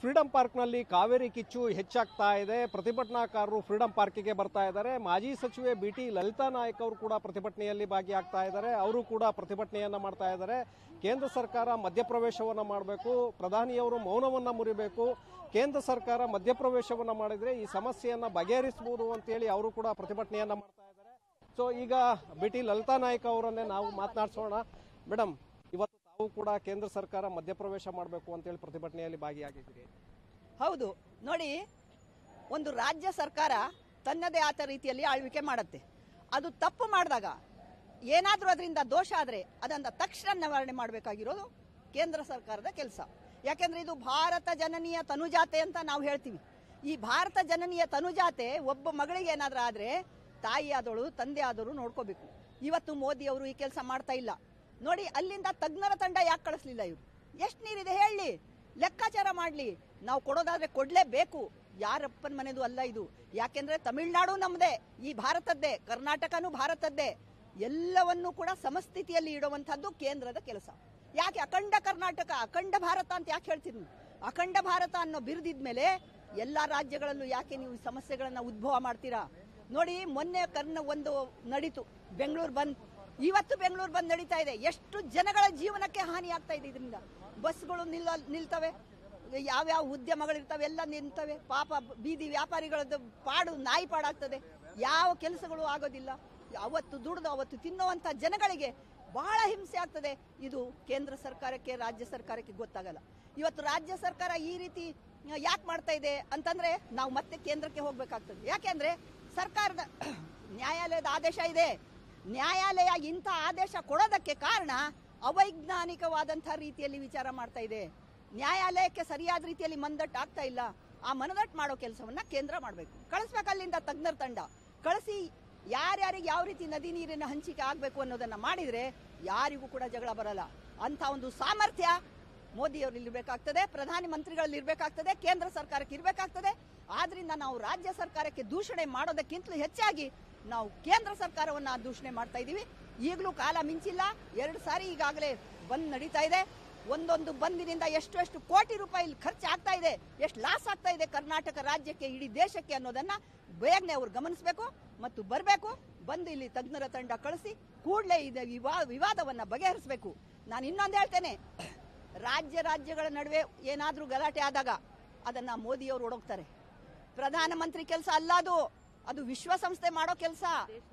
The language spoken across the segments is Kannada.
ಫ್ರೀಡಂ ಪಾರ್ಕ್ನಲ್ಲಿ ಕಾವೇರಿ ಕಿಚ್ಚು ಹೆಚ್ಚಾಗ್ತಾ ಇದೆ ಪ್ರತಿಭಟನಾಕಾರರು ಫ್ರೀಡಂ ಪಾರ್ಕಿಗೆ ಬರ್ತಾ ಇದ್ದಾರೆ ಮಾಜಿ ಸಚಿವೆ ಬಿ ಟಿ ಲಲಿತಾ ನಾಯಕ್ ಅವರು ಕೂಡ ಪ್ರತಿಭಟನೆಯಲ್ಲಿ ಭಾಗಿಯಾಗ್ತಾ ಇದ್ದಾರೆ ಅವರು ಕೂಡ ಪ್ರತಿಭಟನೆಯನ್ನ ಮಾಡ್ತಾ ಇದ್ದಾರೆ ಕೇಂದ್ರ ಸರ್ಕಾರ ಮಧ್ಯಪ್ರವೇಶವನ್ನ ಮಾಡಬೇಕು ಪ್ರಧಾನಿಯವರು ಮೌನವನ್ನ ಮುರಿಬೇಕು ಕೇಂದ್ರ ಸರ್ಕಾರ ಮಧ್ಯಪ್ರವೇಶವನ್ನ ಮಾಡಿದ್ರೆ ಈ ಸಮಸ್ಯೆಯನ್ನ ಬಗೆಹರಿಸಬಹುದು ಅಂತೇಳಿ ಅವರು ಕೂಡ ಪ್ರತಿಭಟನೆಯನ್ನ ಮಾಡ್ತಾ ಇದ್ದಾರೆ ಸೊ ಈಗ ಬಿ ಟಿ ಲಲಿತಾ ನಾಯಕ್ ಅವರನ್ನೇ ನಾವು ಮಾತನಾಡಿಸೋಣ ಮೇಡಮ್ ಇವತ್ತು ತಾವು ಕೂಡ ಕೇಂದ್ರ ಸರ್ಕಾರ ಮಧ್ಯಪ್ರವೇಶ ಮಾಡಬೇಕು ಅಂತೇಳಿ ಪ್ರತಿಭಟನೆಯಲ್ಲಿ ಭಾಗಿಯಾಗಿದ್ದೀರಿ ಹೌದು ನೋಡಿ ಒಂದು ರಾಜ್ಯ ಸರ್ಕಾರ ತನ್ನದೇ ಆದ ರೀತಿಯಲ್ಲಿ ಆಳ್ವಿಕೆ ಮಾಡುತ್ತೆ ಅದು ತಪ್ಪು ಮಾಡಿದಾಗ ಏನಾದರೂ ಅದರಿಂದ ದೋಷ ಆದರೆ ಅದನ್ನ ತಕ್ಷಣ ನಿವಾರಣೆ ಮಾಡಬೇಕಾಗಿರೋದು ಕೇಂದ್ರ ಸರ್ಕಾರದ ಕೆಲಸ ಯಾಕೆಂದ್ರೆ ಇದು ಭಾರತ ಜನನೀಯ ತನುಜಾತೆ ಅಂತ ನಾವು ಹೇಳ್ತೀವಿ ಈ ಭಾರತ ಜನನೀಯ ತನುಜಾತೆ ಒಬ್ಬ ಮಗಳಿಗೆ ಏನಾದ್ರೂ ಆದ್ರೆ ತಾಯಿ ಆದವಳು ತಂದೆ ಆದವರು ನೋಡ್ಕೋಬೇಕು ಇವತ್ತು ಮೋದಿ ಅವರು ಈ ಕೆಲಸ ಮಾಡ್ತಾ ಇಲ್ಲ ನೋಡಿ ಅಲ್ಲಿಂದ ತಜ್ಞರ ತಂಡ ಯಾಕೆ ಕಳಿಸ್ಲಿಲ್ಲ ಇವರು ಎಷ್ಟು ನೀರಿದೆ ಹೇಳಿ ಲೆಕ್ಕಾಚಾರ ಮಾಡ್ಲಿ ನಾವು ಕೊಡೋದಾದ್ರೆ ಕೊಡ್ಲೇಬೇಕು ಯಾರಪ್ಪನ ಮನೆದು ಅಲ್ಲ ಇದು ಯಾಕೆಂದ್ರೆ ತಮಿಳ್ನಾಡು ನಮ್ದೇ ಈ ಭಾರತದ್ದೇ ಕರ್ನಾಟಕನೂ ಭಾರತದ್ದೇ ಎಲ್ಲವನ್ನೂ ಕೂಡ ಸಮಸ್ಥಿತಿಯಲ್ಲಿ ಇಡುವಂತಹದ್ದು ಕೇಂದ್ರದ ಕೆಲಸ ಯಾಕೆ ಅಖಂಡ ಕರ್ನಾಟಕ ಅಖಂಡ ಭಾರತ ಅಂತ ಯಾಕೆ ಹೇಳ್ತೀನಿ ನೀವು? ಅಖಂಡ ಭಾರತ ಅನ್ನೋ ಬಿರುದಿದ್ಮೇಲೆ ಎಲ್ಲಾ ರಾಜ್ಯಗಳಲ್ಲೂ ಯಾಕೆ ನೀವು ಈ ಸಮಸ್ಯೆಗಳನ್ನ ಉದ್ಭವ ಮಾಡ್ತೀರಾ ನೋಡಿ ಮೊನ್ನೆ ಕರ್ನ ಒಂದು ನಡೀತು ಬೆಂಗಳೂರು ಬಂದ್ ಇವತ್ತು ಬೆಂಗಳೂರು ಬಂದ್ ನಡೀತಾ ಇದೆ ಎಷ್ಟು ಜನಗಳ ಜೀವನಕ್ಕೆ ಹಾನಿ ಆಗ್ತಾ ಇದೆ ಇದರಿಂದ ಬಸ್ಗಳು ನಿಲ್ಲ ನಿಲ್ತವೆ ಯಾವ್ಯಾವ ಉದ್ಯಮಗಳಿರ್ತವೆ ಎಲ್ಲ ನಿಲ್ತವೆ ಪಾಪ ಬೀದಿ ವ್ಯಾಪಾರಿಗಳದ್ದು ಪಾಡು ನಾಯಿ ಪಾಡಾಗ್ತದೆ ಯಾವ ಕೆಲಸಗಳು ಆಗೋದಿಲ್ಲ ಅವತ್ತು ದುಡ್ದು ಅವತ್ತು ತಿನ್ನುವಂತ ಜನಗಳಿಗೆ ಬಹಳ ಹಿಂಸೆ ಆಗ್ತದೆ ಇದು ಕೇಂದ್ರ ಸರ್ಕಾರಕ್ಕೆ ರಾಜ್ಯ ಸರ್ಕಾರಕ್ಕೆ ಗೊತ್ತಾಗಲ್ಲ ಇವತ್ತು ರಾಜ್ಯ ಸರ್ಕಾರ ಈ ರೀತಿ ಯಾಕೆ ಮಾಡ್ತಾ ಇದೆ ಅಂತಂದ್ರೆ ನಾವು ಮತ್ತೆ ಕೇಂದ್ರಕ್ಕೆ ಹೋಗ್ಬೇಕಾಗ್ತದೆ ಯಾಕೆಂದ್ರೆ ಸರ್ಕಾರದ ನ್ಯಾಯಾಲಯದ ಆದೇಶ ಇದೆ ನ್ಯಾಯಾಲಯ ಇಂಥ ಆದೇಶ ಕೊಡೋದಕ್ಕೆ ಕಾರಣ ಅವೈಜ್ಞಾನಿಕವಾದಂತಹ ರೀತಿಯಲ್ಲಿ ವಿಚಾರ ಮಾಡ್ತಾ ಇದೆ ನ್ಯಾಯಾಲಯಕ್ಕೆ ಸರಿಯಾದ ರೀತಿಯಲ್ಲಿ ಮನದಟ್ಟು ಆಗ್ತಾ ಇಲ್ಲ ಆ ಮನದಟ್ಟು ಮಾಡೋ ಕೆಲಸವನ್ನ ಕೇಂದ್ರ ಮಾಡಬೇಕು ಕಳಿಸ್ಬೇಕು ಅಲ್ಲಿಂದ ತಜ್ಞರ ತಂಡ ಕಳಿಸಿ ಯಾರ್ಯಾರಿಗೆ ಯಾವ ರೀತಿ ನದಿ ನೀರಿನ ಹಂಚಿಕೆ ಆಗಬೇಕು ಅನ್ನೋದನ್ನ ಮಾಡಿದ್ರೆ ಯಾರಿಗೂ ಕೂಡ ಜಗಳ ಬರಲ್ಲ ಅಂತ ಒಂದು ಸಾಮರ್ಥ್ಯ ಮೋದಿಯವರು ಇರಬೇಕಾಗ್ತದೆ ಪ್ರಧಾನಿ ಮಂತ್ರಿಗಳಲ್ಲಿ ಇರಬೇಕಾಗ್ತದೆ ಕೇಂದ್ರ ಸರ್ಕಾರಕ್ಕೆ ಇರಬೇಕಾಗ್ತದೆ ಆದ್ರಿಂದ ನಾವು ರಾಜ್ಯ ಸರ್ಕಾರಕ್ಕೆ ದೂಷಣೆ ಮಾಡೋದಕ್ಕಿಂತಲೂ ಹೆಚ್ಚಾಗಿ ನಾವು ಕೇಂದ್ರ ಸರ್ಕಾರವನ್ನ ದೂಷಣೆ ಮಾಡ್ತಾ ಇದೀವಿ ಈಗಲೂ ಕಾಲ ಮಿಂಚಿಲ್ಲ ಎರಡು ಸಾರಿ ಈಗಾಗಲೇ ಬಂದ್ ನಡೀತಾ ಇದೆ ಒಂದೊಂದು ಬಂದಿನಿಂದ ಎಷ್ಟು ಎಷ್ಟು ಕೋಟಿ ರೂಪಾಯಿ ಇಲ್ಲಿ ಖರ್ಚು ಆಗ್ತಾ ಇದೆ ಎಷ್ಟು ಲಾಸ್ ಆಗ್ತಾ ಇದೆ ಕರ್ನಾಟಕ ರಾಜ್ಯಕ್ಕೆ ಇಡೀ ದೇಶಕ್ಕೆ ಅನ್ನೋದನ್ನ ಬೇಗನೆ ಅವ್ರು ಗಮನಿಸಬೇಕು ಮತ್ತು ಬರಬೇಕು ಬಂದು ಇಲ್ಲಿ ತಜ್ಞರ ತಂಡ ಕಳಿಸಿ ಕೂಡಲೇ ಇದು ವಿವಾ- ವಿವಾದವನ್ನ ಬಗೆಹರಿಸಬೇಕು ನಾನು ಇನ್ನೊಂದು ಹೇಳ್ತೇನೆ ರಾಜ್ಯ ರಾಜ್ಯಗಳ ನಡುವೆ ಏನಾದ್ರೂ ಗಲಾಟೆ ಆದಾಗ ಅದನ್ನ ಮೋದಿಯವರು ಒಡಗ್ತಾರೆ ಪ್ರಧಾನಮಂತ್ರಿ ಕೆಲಸ ಅಲ್ಲ ಅದು ಅದು ವಿಶ್ವಸಂಸ್ಥೆ ಮಾಡೋ ಕೆಲಸ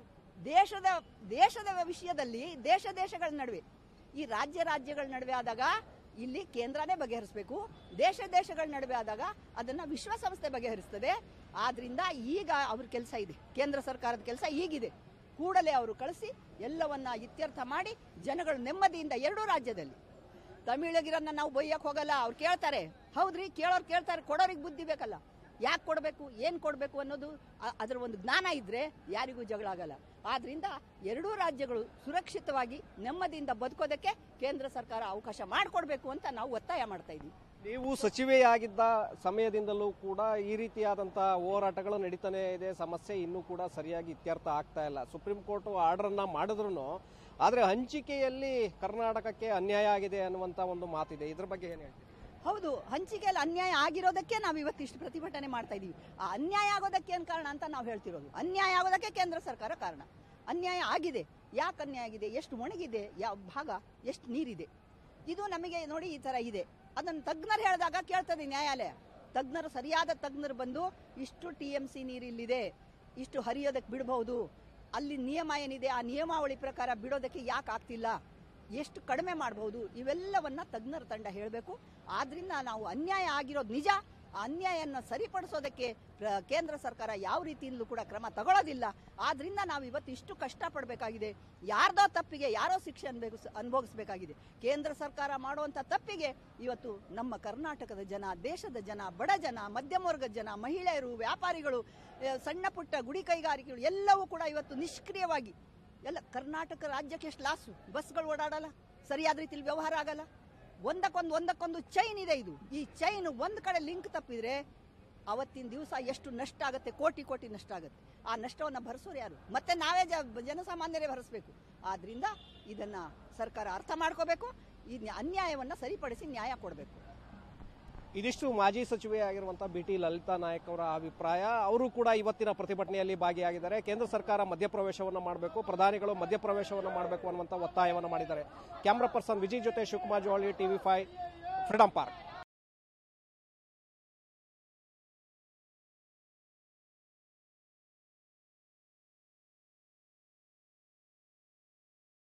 ದೇಶದ ದೇಶದ ವಿಷಯದಲ್ಲಿ ದೇಶ ದೇಶಗಳ ನಡುವೆ ಈ ರಾಜ್ಯ ರಾಜ್ಯಗಳ ನಡುವೆ ಆದಾಗ ಇಲ್ಲಿ ಕೇಂದ್ರನೇ ಬಗೆಹರಿಸಬೇಕು ದೇಶ ದೇಶಗಳ ನಡುವೆ ಆದಾಗ ಅದನ್ನ ವಿಶ್ವಸಂಸ್ಥೆ ಬಗೆಹರಿಸ್ತದೆ ಆದ್ರಿಂದ ಈಗ ಅವ್ರ ಕೆಲಸ ಇದೆ ಕೇಂದ್ರ ಸರ್ಕಾರದ ಕೆಲಸ ಈಗಿದೆ ಕೂಡಲೇ ಅವರು ಕಳಿಸಿ ಎಲ್ಲವನ್ನ ಇತ್ಯರ್ಥ ಮಾಡಿ ಜನಗಳು ನೆಮ್ಮದಿಯಿಂದ ಎರಡೂ ರಾಜ್ಯದಲ್ಲಿ ತಮಿಳಗಿರನ್ನ ನಾವು ಬೈಯಕ್ ಹೋಗಲ್ಲ ಅವ್ರು ಕೇಳ್ತಾರೆ ಹೌದ್ರಿ ಕೇಳೋರು ಕೇಳ್ತಾರೆ ಕೊಡೋರಿಗೆ ಬುದ್ಧಿ ಬೇಕಲ್ಲ ಯಾಕೆ ಕೊಡಬೇಕು ಏನ್ ಕೊಡಬೇಕು ಅನ್ನೋದು ಅ- ಅದರ ಒಂದು ಜ್ಞಾನ ಇದ್ರೆ ಯಾರಿಗೂ ಜಗಳ ಆಗಲ್ಲ ಆದ್ರಿಂದ ಎರಡೂ ರಾಜ್ಯಗಳು ಸುರಕ್ಷಿತವಾಗಿ ನೆಮ್ಮದಿಯಿಂದ ಬದುಕೋದಕ್ಕೆ ಕೇಂದ್ರ ಸರ್ಕಾರ ಅವಕಾಶ ಮಾಡಿಕೊಡ್ಬೇಕು ಅಂತ ನಾವು ಒತ್ತಾಯ ಮಾಡ್ತಾ ಇದ್ದೀವಿ ನೀವು ಸಚಿವೆಯಾಗಿದ್ದ ಸಮಯದಿಂದಲೂ ಕೂಡ ಈ ರೀತಿಯಾದಂತಹ ಹೋರಾಟಗಳು ನಡೀತಾನೆ ಇದೆ ಸಮಸ್ಯೆ ಇನ್ನೂ ಕೂಡ ಸರಿಯಾಗಿ ಇತ್ಯರ್ಥ ಆಗ್ತಾ ಇಲ್ಲ ಸುಪ್ರೀಂ ಕೋರ್ಟ್ ಆರ್ಡರ್ ಅನ್ನ ಮಾಡಿದ್ರು ಆದ್ರೆ ಹಂಚಿಕೆಯಲ್ಲಿ ಕರ್ನಾಟಕಕ್ಕೆ ಅನ್ಯಾಯ ಆಗಿದೆ ಅನ್ನುವಂತ ಒಂದು ಮಾತಿದೆ ಇದ್ರ ಬಗ್ಗೆ ಏನ್ ಹೇಳ್ತೀರಿ ಹೌದು ಹಂಚಿಕೆಯಲ್ಲಿ ಅನ್ಯಾಯ ಆಗಿರೋದಕ್ಕೆ ನಾವು ಇವತ್ತು ಇಷ್ಟು ಪ್ರತಿಭಟನೆ ಮಾಡ್ತಾ ಇದೀವಿ ಆ ಅನ್ಯಾಯ ಆಗೋದಕ್ಕೆ ಏನ್ ಕಾರಣ ಅಂತ ನಾವು ಹೇಳ್ತಿರೋದು ಅನ್ಯಾಯ ಆಗೋದಕ್ಕೆ ಕೇಂದ್ರ ಸರ್ಕಾರ ಕಾರಣ ಅನ್ಯಾಯ ಆಗಿದೆ ಯಾಕೆ ಅನ್ಯಾಯ ಆಗಿದೆ ಎಷ್ಟು ಒಣಗಿದೆ ಯಾವ ಭಾಗ ಎಷ್ಟು ನೀರಿದೆ ಇದು ನಮಗೆ ನೋಡಿ ಈ ತರ ಇದೆ ಅದನ್ನು ತಜ್ಞರು ಹೇಳಿದಾಗ ಕೇಳ್ತದೆ ನ್ಯಾಯಾಲಯ ತಜ್ಞರು ಸರಿಯಾದ ತಜ್ಞರು ಬಂದು ಇಷ್ಟು ಟಿ ಎಂ ಸಿ ನೀರು ಇಲ್ಲಿದೆ ಇಷ್ಟು ಹರಿಯೋದಕ್ಕೆ ಬಿಡಬಹುದು ಅಲ್ಲಿ ನಿಯಮ ಏನಿದೆ ಆ ನಿಯಮಾವಳಿ ಪ್ರಕಾರ ಬಿಡೋದಕ್ಕೆ ಯಾಕೆ ಆಗ್ತಿಲ್ಲ ಎಷ್ಟು ಕಡಿಮೆ ಮಾಡಬಹುದು ಇವೆಲ್ಲವನ್ನ ತಜ್ಞರ ತಂಡ ಹೇಳಬೇಕು ಆದ್ರಿಂದ ನಾವು ಅನ್ಯಾಯ ಆಗಿರೋದು ನಿಜ ಆ ಅನ್ಯಾಯನ ಸರಿಪಡಿಸೋದಕ್ಕೆ ಪ್ರ- ಕೇಂದ್ರ ಸರ್ಕಾರ ಯಾವ ರೀತಿಯಿಂದಲೂ ಕೂಡ ಕ್ರಮ ತಗೊಳ್ಳೋದಿಲ್ಲ ಆದ್ರಿಂದ ನಾವು ಇವತ್ತು ಇಷ್ಟು ಕಷ್ಟ ಪಡಬೇಕಾಗಿದೆ ಯಾರ್ದೋ ತಪ್ಪಿಗೆ ಯಾರೋ ಶಿಕ್ಷೆ ಅನ್ಬೇಕು ಅನುಭವಿಸಬೇಕಾಗಿದೆ ಕೇಂದ್ರ ಸರ್ಕಾರ ಮಾಡುವಂತ ತಪ್ಪಿಗೆ ಇವತ್ತು ನಮ್ಮ ಕರ್ನಾಟಕದ ಜನ ದೇಶದ ಜನ ಬಡ ಜನ ಮಧ್ಯಮ ವರ್ಗದ ಜನ ಮಹಿಳೆಯರು ವ್ಯಾಪಾರಿಗಳು ಆ, ಸಣ್ಣ ಪುಟ್ಟ ಗುಡಿ ಕೈಗಾರಿಕೆಗಳು ಎಲ್ಲವೂ ಕೂಡ ಇವತ್ತು ನಿಷ್ಕ್ರಿಯವಾಗಿ ಎಲ್ಲ ಕರ್ನಾಟಕ ರಾಜ್ಯಕ್ಕೆ ಎಷ್ಟು ಲಾಸು ಬಸ್ಗಳು ಓಡಾಡಲ್ಲ ಸರಿಯಾದ ರೀತಿಯಲ್ಲಿ ವ್ಯವಹಾರ ಆಗಲ್ಲ ಒಂದಕ್ಕೊಂದು ಒಂದಕ್ಕೊಂದು ಚೈನ್ ಇದೆ ಇದು ಈ ಚೈನ್ ಒಂದ್ ಕಡೆ ಲಿಂಕ್ ತಪ್ಪಿದ್ರೆ ಅವತ್ತಿನ ದಿವಸ ಎಷ್ಟು ನಷ್ಟ ಆಗುತ್ತೆ ಕೋಟಿ ಕೋಟಿ ನಷ್ಟ ಆಗುತ್ತೆ ಆ ನಷ್ಟವನ್ನ ಭರಿಸೋರು ಯಾರು ಮತ್ತೆ ನಾವೇ ಜ- ಜನಸಾಮಾನ್ಯರೇ ಭರಿಸಬೇಕು ಆದ್ರಿಂದ ಇದನ್ನ ಸರ್ಕಾರ ಅರ್ಥ ಮಾಡ್ಕೋಬೇಕು ಈ ನ್ಯಾ- ಅನ್ಯಾಯವನ್ನ ಸರಿಪಡಿಸಿ ನ್ಯಾಯ ಕೊಡಬೇಕು ಇದಿಷ್ಟು ಮಾಜಿ ಸಚಿವೆ ಆಗಿರುವಂತಹ ಬಿ ಟಿ ಲಲಿತಾ ನಾಯಕ್ ಅವರ ಅಭಿಪ್ರಾಯ ಅವರು ಕೂಡ ಇವತ್ತಿನ ಪ್ರತಿಭಟನೆಯಲ್ಲಿ ಭಾಗಿಯಾಗಿದ್ದಾರೆ ಕೇಂದ್ರ ಸರ್ಕಾರ ಮಧ್ಯಪ್ರವೇಶವನ್ನು ಮಾಡಬೇಕು ಪ್ರಧಾನಿಗಳು ಮಧ್ಯಪ್ರವೇಶವನ್ನು ಮಾಡಬೇಕು ಅನ್ನುವಂಥ ಒತ್ತಾಯವನ್ನು ಮಾಡಿದ್ದಾರೆ ಕ್ಯಾಮ್ರಾ ಪರ್ಸನ್ ವಿಜಯ್ ಜೊತೆ Shivakumar Joli TV five Freedom park